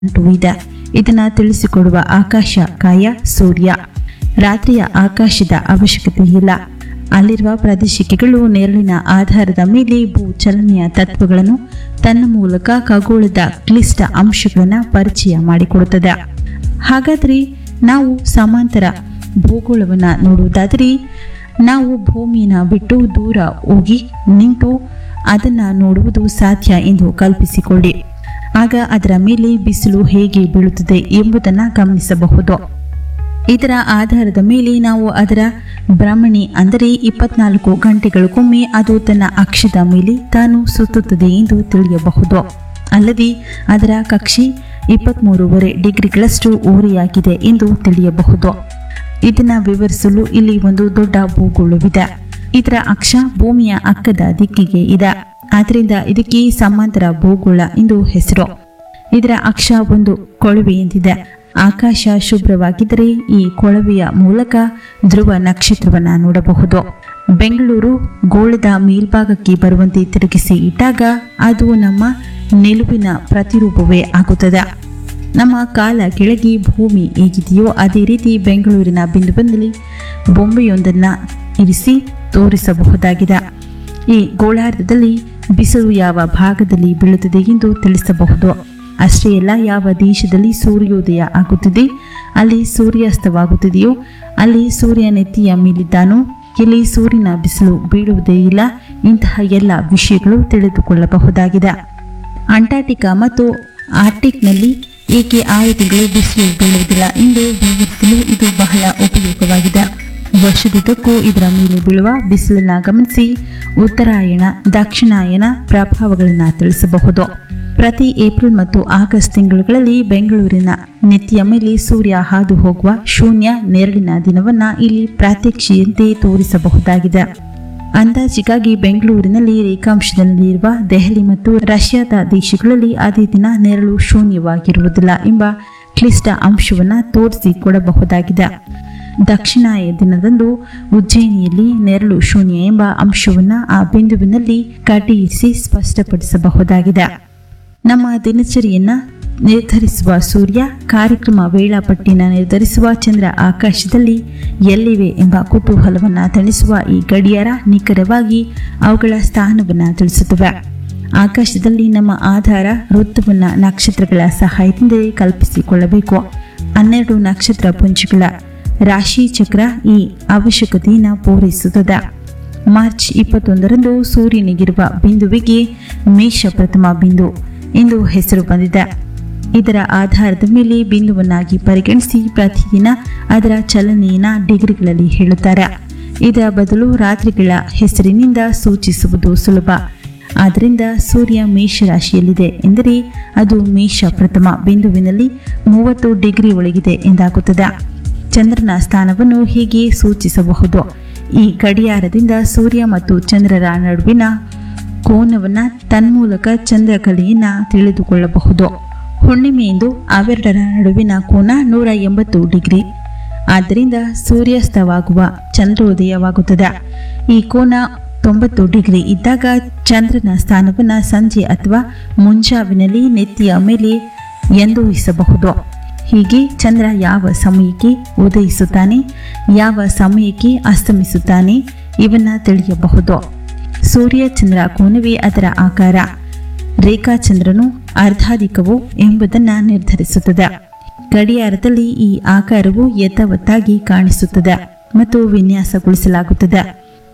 ಉಂಟು ಇದೆ ಇದನ್ನ ತಿಳಿಸಿಕೊಡುವ ಆಕಾಶ ಕಾಯ ಸೂರ್ಯ ರಾತ್ರಿಯ ಆಕಾಶದ ಅವಶ್ಯಕತೆ ಇಲ್ಲ ಅಲ್ಲಿರುವ ಪ್ರದೇಶಿಕೆಗಳು ನೆರಳಿನ ಆಧಾರದ ಮೇಲೆ ಭೂ ಚಲನೆಯ ತತ್ವಗಳನ್ನು ತನ್ನ ಮೂಲಕ ಖಗೋಳದ ಕ್ಲಿಷ್ಟ ಅಂಶಗಳನ್ನು ಪರಿಚಯ ಮಾಡಿಕೊಡುತ್ತದೆ ಹಾಗಾದರೆ ನಾವು ಸಮಾಂತರ ಭೂಗೋಳವನ್ನು ನೋಡುವುದಾದರೆ ನಾವು ಭೂಮಿಯನ್ನು ಬಿಟ್ಟು ದೂರ ಹೋಗಿ ನಿಂತು ಅದನ್ನು ನೋಡುವುದು ಸಾಧ್ಯ ಎಂದು ಕಲ್ಪಿಸಿಕೊಳ್ಳಿ ಆಗ ಅದರ ಮೇಲೆ ಬಿಸಿಲು ಹೇಗೆ ಬೀಳುತ್ತದೆ ಎಂಬುದನ್ನು ಗಮನಿಸಬಹುದು ಇದರ ಆಧಾರದ ಮೇಲೆ ನಾವು ಅದರ ಭ್ರಮಣಿ ಅಂದರೆ ಇಪ್ಪತ್ನಾಲ್ಕು ಗಂಟೆಗಳಿಗೊಮ್ಮೆ ಅದು ತನ್ನ ಅಕ್ಷದ ಮೇಲೆ ತಾನು ಸುತ್ತುತ್ತದೆ ಎಂದು ತಿಳಿಯಬಹುದು ಅಲ್ಲದೆ ಅದರ ಕಕ್ಷೆ ಇಪ್ಪತ್ತ್ಮೂರುವರೆ ಡಿಗ್ರಿಗಳಷ್ಟು ಓರೆಯಾಗಿದೆ ಎಂದು ತಿಳಿಯಬಹುದು ಇದನ್ನು ವಿವರಿಸಲು ಇಲ್ಲಿ ಒಂದು ದೊಡ್ಡ ಭೂಗೋಳವಿದೆ ಇದರ ಅಕ್ಷ ಭೂಮಿಯ ಅಕ್ಕದ ದಿಕ್ಕಿಗೆ ಇದೆ ಆದ್ದರಿಂದ ಇದಕ್ಕೆ ಸಮಾಂತರ ಭೂಗೋಳ ಎಂದು ಹೆಸರು ಇದರ ಅಕ್ಷ ಒಂದು ಕೊಳವೆಯಂತಿದೆ ಆಕಾಶ ಶುಭ್ರವಾಗಿದ್ದರೆ ಈ ಕೊಳವೆಯ ಮೂಲಕ ಧ್ರುವ ನಕ್ಷತ್ರವನ್ನ ನೋಡಬಹುದು ಬೆಂಗಳೂರು ಗೋಳದ ಮೇಲ್ಭಾಗಕ್ಕೆ ಬರುವಂತೆ ತಿರುಗಿಸಿ ಇಟ್ಟಾಗ ಅದು ನಮ್ಮ ನಿಲುವಿನ ಪ್ರತಿರೂಪವೇ ಆಗುತ್ತದೆ ನಮ್ಮ ಕಾಲ ಕೆಳಗೆ ಭೂಮಿ ಹೇಗಿದೆಯೋ ಅದೇ ರೀತಿ ಬೆಂಗಳೂರಿನ ಬಿಂದುವಿನಲ್ಲಿ ಬೊಂಬೆಯೊಂದನ್ನು ಇರಿಸಿ ತೋರಿಸಬಹುದಾಗಿದೆ ಈ ಗೋಳಾರ್ಧದಲ್ಲಿ ಬಿಸಿಲು ಯಾವ ಭಾಗದಲ್ಲಿ ಬೀಳುತ್ತದೆ ಎಂದು ತಿಳಿಸಬಹುದು ಅಷ್ಟೇ ಅಲ್ಲ ಯಾವ ದೇಶದಲ್ಲಿ ಸೂರ್ಯೋದಯ ಆಗುತ್ತಿದೆ ಅಲ್ಲಿ ಸೂರ್ಯಾಸ್ತವಾಗುತ್ತಿದೆಯೋ ಅಲ್ಲಿ ಸೂರ್ಯ ನೆತ್ತಿಯ ಮೇಲಿದ್ದಾನೋ ಎಲ್ಲಿ ಸೂರ್ಯನ ಬಿಸಿಲು ಬೀಳುವುದೇ ಇಲ್ಲ ಇಂತಹ ಎಲ್ಲ ವಿಷಯಗಳು ತಿಳಿದುಕೊಳ್ಳಬಹುದಾಗಿದೆ ಅಂಟಾರ್ಟಿಕಾ ಮತ್ತು ಆರ್ಟಿಕ್ನಲ್ಲಿ ಏಕೆ ಆರು ತಿಂಗಳು ಬಿಸಿಲು ಬೀಳುವುದಿಲ್ಲ ಎಂದು ವಿವರಿಸಲು ಇದು ಬಹಳ ಉಪಯೋಗವಾಗಿದೆ ವರ್ಷದುದ್ದಕ್ಕೂ ಇದರ ಮೇಲೆ ಬೀಳುವ ಬಿಸಿಲನ್ನು ಗಮನಿಸಿ ಉತ್ತರಾಯಣ ದಕ್ಷಿಣಾಯನ ಪ್ರಭಾವಗಳನ್ನು ತಿಳಿಸಬಹುದು ಪ್ರತಿ ಏಪ್ರಿಲ್ ಮತ್ತು ಆಗಸ್ಟ್ ತಿಂಗಳುಗಳಲ್ಲಿ ಬೆಂಗಳೂರಿನ ನೆತ್ತಿಯ ಮೇಲೆ ಸೂರ್ಯ ಹಾದು ಹೋಗುವ ಶೂನ್ಯ ನೆರಳಿನ ದಿನವನ್ನ ಇಲ್ಲಿ ಪ್ರಾತ್ಯಕ್ಷಿಯಂತೆ ತೋರಿಸಬಹುದಾಗಿದೆ ಅಂದಾಜಿಗಾಗಿ ಬೆಂಗಳೂರಿನಲ್ಲಿ ರೇಖಾಂಶದಲ್ಲಿರುವ ದೆಹಲಿ ಮತ್ತು ರಷ್ಯಾದ ದೇಶಗಳಲ್ಲಿ ಅದೇ ದಿನ ನೆರಳು ಶೂನ್ಯವಾಗಿರುವುದಿಲ್ಲ ಎಂಬ ಕ್ಲಿಷ್ಟ ಅಂಶವನ್ನು ತೋರಿಸಿಕೊಡಬಹುದಾಗಿದೆ ದಕ್ಷಿಣಾಯ ದಿನದಂದು ಉಜ್ಜಯಿನಿಯಲ್ಲಿ ನೆರಳು ಶೂನ್ಯ ಎಂಬ ಅಂಶವನ್ನು ಆ ಬಿಂದುವಿನಲ್ಲಿ ಕಟಿಯಿರಿಸಿ ಸ್ಪಷ್ಟಪಡಿಸಬಹುದಾಗಿದೆ ನಮ್ಮ ದಿನಚರಿಯನ್ನ ನಿರ್ಧರಿಸುವ ಸೂರ್ಯ ಕಾರ್ಯಕ್ರಮ ವೇಳಾಪಟ್ಟಿನ ನಿರ್ಧರಿಸುವ ಚಂದ್ರ ಆಕಾಶದಲ್ಲಿ ಎಲ್ಲಿವೆ ಎಂಬ ಕುತೂಹಲವನ್ನು ತಣಿಸುವ ಈ ಗಡಿಯಾರ ನಿಖರವಾಗಿ ಅವುಗಳ ಸ್ಥಾನವನ್ನು ತಿಳಿಸುತ್ತವೆ ಆಕಾಶದಲ್ಲಿ ನಮ್ಮ ಆಧಾರ ವೃತ್ತವನ್ನು ನಕ್ಷತ್ರಗಳ ಸಹಾಯದಿಂದ ಕಲ್ಪಿಸಿಕೊಳ್ಳಬೇಕು ಹನ್ನೆರಡು ನಕ್ಷತ್ರ ಪುಂಜಗಳ ರಾಶಿ ಚಕ್ರ ಈ ಅವಶ್ಯಕತೆಯನ್ನು ಪೂರೈಸುತ್ತದೆ ಮಾರ್ಚ್ ಇಪ್ಪತ್ತೊಂದರಂದು ಸೂರ್ಯನಿಗಿರುವ ಬಿಂದುವಿಗೆ ಮೇಷ ಪ್ರಥಮ ಬಿಂದು ಎಂದು ಹೆಸರು ಬಂದಿದೆ ಇದರ ಆಧಾರದ ಮೇಲೆ ಬಿಂದುವನ್ನಾಗಿ ಪರಿಗಣಿಸಿ ಪ್ರತಿದಿನ ಅದರ ಚಲನೆಯನ್ನು ಡಿಗ್ರಿಗಳಲ್ಲಿ ಹೇಳುತ್ತಾರೆ ಇದರ ಬದಲು ರಾತ್ರಿಗಳ ಹೆಸರಿನಿಂದ ಸೂಚಿಸುವುದು ಸುಲಭ ಆದ್ದರಿಂದ ಸೂರ್ಯ ಮೇಷ ರಾಶಿಯಲ್ಲಿದೆ ಎಂದರೆ ಅದು ಮೇಷ ಪ್ರಥಮ ಬಿಂದುವಿನಲ್ಲಿ ಮೂವತ್ತು ಡಿಗ್ರಿ ಒಳಗಿದೆ ಎಂದಾಗುತ್ತದೆ ಚಂದ್ರನ ಸ್ಥಾನವನ್ನು ಹೀಗೆ ಸೂಚಿಸಬಹುದು ಈ ಗಡಿಯಾರದಿಂದ ಸೂರ್ಯ ಮತ್ತು ಚಂದ್ರರ ನಡುವಿನ ಕೋನವನ್ನು ತನ್ಮೂಲಕ ಚಂದ್ರಕಲೆಯನ್ನ ತಿಳಿದುಕೊಳ್ಳಬಹುದು ಹುಣ್ಣಿಮೆಯಂದು ಅವೆರಡರ ನಡುವಿನ ಕೋನ ನೂರ ಎಂಬತ್ತು ಡಿಗ್ರಿ ಆದ್ದರಿಂದ ಸೂರ್ಯಾಸ್ತವಾಗುವ ಚಂದ್ರೋದಯವಾಗುತ್ತದೆ ಈ ಕೋನ ತೊಂಬತ್ತು ಡಿಗ್ರಿ ಇದ್ದಾಗ ಚಂದ್ರನ ಸ್ಥಾನವನ್ನು ಸಂಜೆ ಅಥವಾ ಮುಂಜಾವಿನಲ್ಲಿ ನೆತ್ತಿಯ ಮೇಲೆ ಎಂದೂಹಿಸಬಹುದು ಹೀಗೆ ಚಂದ್ರ ಯಾವ ಸಮಯಕ್ಕೆ ಉದಯಿಸುತ್ತಾನೆ ಯಾವ ಸಮಯಕ್ಕೆ ಅಸ್ತಮಿಸುತ್ತಾನೆ ಇವನ್ನ ತಿಳಿಯಬಹುದು ಸೂರ್ಯ ಚಂದ್ರ ಕೋನವೇ ಅದರ ಆಕಾರ ರೇಖಾಚಂದ್ರನು ಅರ್ಧಾಧಿಕವು ಎಂಬುದನ್ನು ನಿರ್ಧರಿಸುತ್ತದೆ ಗಡಿಯಾರದಲ್ಲಿ ಈ ಆಕಾರವು ಯಥಾವತ್ತಾಗಿ ಕಾಣಿಸುತ್ತದೆ ಮತ್ತು ವಿನ್ಯಾಸಗೊಳಿಸಲಾಗುತ್ತದೆ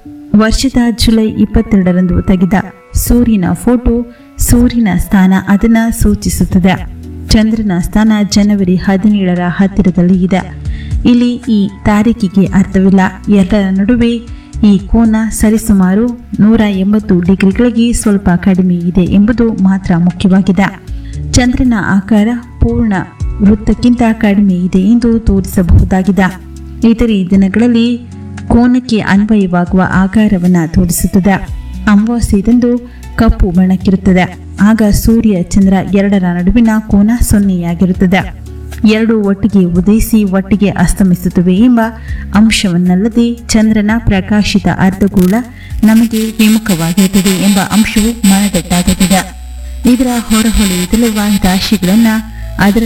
ವರ್ಷದ ಜುಲೈ ಇಪ್ಪತ್ತೆರಡರಂದು ತೆಗೆದ ಸೂರ್ಯನ ಫೋಟೋ ಸೂರ್ಯನ ಸ್ಥಾನ ಅದನ್ನು ಸೂಚಿಸುತ್ತದೆ ಚಂದ್ರನ ಸ್ಥಾನ ಜನವರಿ ಹದಿನೇಳರ ಹತ್ತಿರದಲ್ಲಿ ಇದೆ ಇಲ್ಲಿ ಈ ತಾರೀಕಿಗೆ ಅರ್ಥವಿಲ್ಲ ಎರಡರ ನಡುವೆ ಈ ಕೋನ ಸರಿಸುಮಾರು ನೂರ ಎಂಬತ್ತು ಡಿಗ್ರಿಗಳಿಗೆ ಸ್ವಲ್ಪ ಕಡಿಮೆ ಇದೆ ಎಂಬುದು ಮಾತ್ರ ಮುಖ್ಯವಾಗಿದೆ ಚಂದ್ರನ ಆಕಾರ ಪೂರ್ಣ ವೃತ್ತಕ್ಕಿಂತ ಕಡಿಮೆ ಇದೆ ಎಂದು ತೋರಿಸಬಹುದಾಗಿದೆ ಇತರೆ ದಿನಗಳಲ್ಲಿ ಕೋನಕ್ಕೆ ಅನ್ವಯವಾಗುವ ಆಕಾರವನ್ನು ತೋರಿಸುತ್ತದೆ ಅಮಾವಾಸ್ಯದಂದು ಕಪ್ಪು ಬಣ್ಣಕ್ಕಿರುತ್ತದೆ ಆಗ ಸೂರ್ಯ ಚಂದ್ರ ಎರಡರ ನಡುವಿನ ಕೋನ ಸೊನ್ನೆಯಾಗಿರುತ್ತದೆ ಎರಡು ಒಟ್ಟಿಗೆ ಉದಯಿಸಿ ಒಟ್ಟಿಗೆ ಅಸ್ತಮಿಸುತ್ತವೆ ಎಂಬ ಅಂಶವನ್ನಲ್ಲದೆ ಚಂದ್ರನ ಪ್ರಕಾಶಿತ ಅರ್ಧಗೋಳ ನಮಗೆ ವಿಮುಖವಾಗಿರುತ್ತದೆ ಎಂಬ ಅಂಶವು ಮನದಟ್ಟಾಗುತ್ತದೆ ಇದರ ಹೊರಹೊಳೆಯುತ್ತಿರುವ ರಾಶಿಗಳನ್ನು ಅದರ